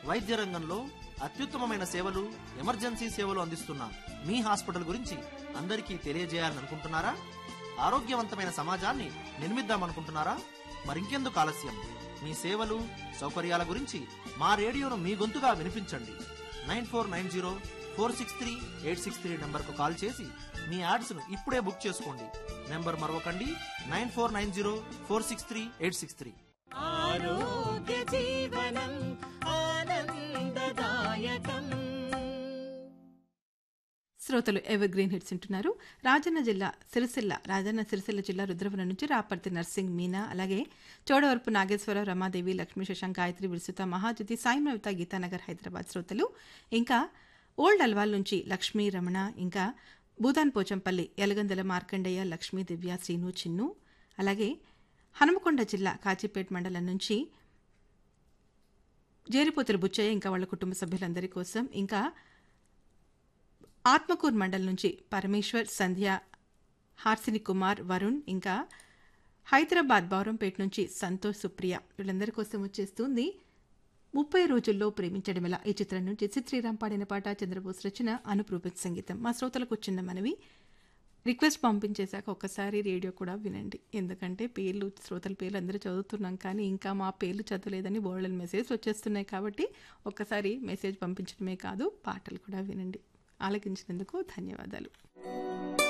వైద్య రంగంలో అత్యుత్తమమైన సేవలు ఎమర్జెన్సీ సేవలు అందిస్తున్న మీ హాస్పిటల్ గురించి అందరికీ తెలియజేయాలని అనుకుంటున్నారా ఆరోగ్యవంతమైన సమాజాన్ని నిర్మిద్దామనుకుంటున్నారా మరింకెందుకు ఆలస్యం మీ సేవలు సౌకర్యాల గురించి మా రేడియోను మీ గొంతుగా వినిపించండి nine four nine zero four six three eight six three నెంబర్కు కాల్ చేసి మీ యాడ్స్ను ఇప్పుడే బుక్ చేసుకోండి నెంబర్ మరొకండి nine four nine zero four six three eight six three ఆరోగ్య జీవనం ఆనందదాయకం శ్రోతలు ఎవర్ గ్రీన్ హిట్స్ వింటున్నారు రాజన్న జిల్లా సిరిసిల్ల రాజన్న సిరిసిల్ల జిల్లా రుద్రవరం నుంచి రాపర్తి నర్సింగ్ మీనా అలాగే చోడవరపు నాగేశ్వరరావు రమాదేవి లక్ష్మీ శశాంక్ గాయత్రి విరుసుత మహాజ్యోతి సాయి నవిత గీతానగర్ హైదరాబాద్ శ్రోతలు ఇంకా ఓల్డ్ అల్వాల్ నుంచి లక్ష్మీ రమణ ఇంకా భూదాన్ పోచంపల్లి యలగందల మార్కండయ్య లక్ష్మీ దివ్య శ్రీను చిన్ను అలాగే హనుమకొండ జిల్లా కాజీపేట్ మండలం నుంచి జేరిపోతుల బుచ్చయ్య ఇంకా వాళ్ళ కుటుంబ సభ్యులందరి కోసం ఇంకా ఆత్మకూర్ మండల్ నుంచి పరమేశ్వర్ సంధ్య హార్సిని కుమార్ వరుణ్ ఇంకా హైదరాబాద్ బౌరంపేట నుంచి సంతోష్ సుప్రియ వీళ్ళందరి కోసం వచ్చేస్తుంది ముప్పై రోజుల్లో ప్రేమించడం ఎలా ఈ చిత్రం నుంచి సి శ్రీరామ్ పాడిన పాట చంద్రబోస్ రచన అనుప్రూపిత్ సంగీతం మా శ్రోతలకు చిన్న మనవి రిక్వెస్ట్ పంపించేశాక ఒక్కసారి రేడియో కూడా వినండి ఎందుకంటే పేర్లు శ్రోతల పేర్లు అందరూ చదువుతున్నాం కానీ ఇంకా మా పేర్లు చదవలేదని బోల్డెన్ మెసేజ్ వచ్చేస్తున్నాయి కాబట్టి ఒక్కసారి మెసేజ్ పంపించడమే కాదు పాటలు కూడా వినండి ఆలకించినందుకు ధన్యవాదాలు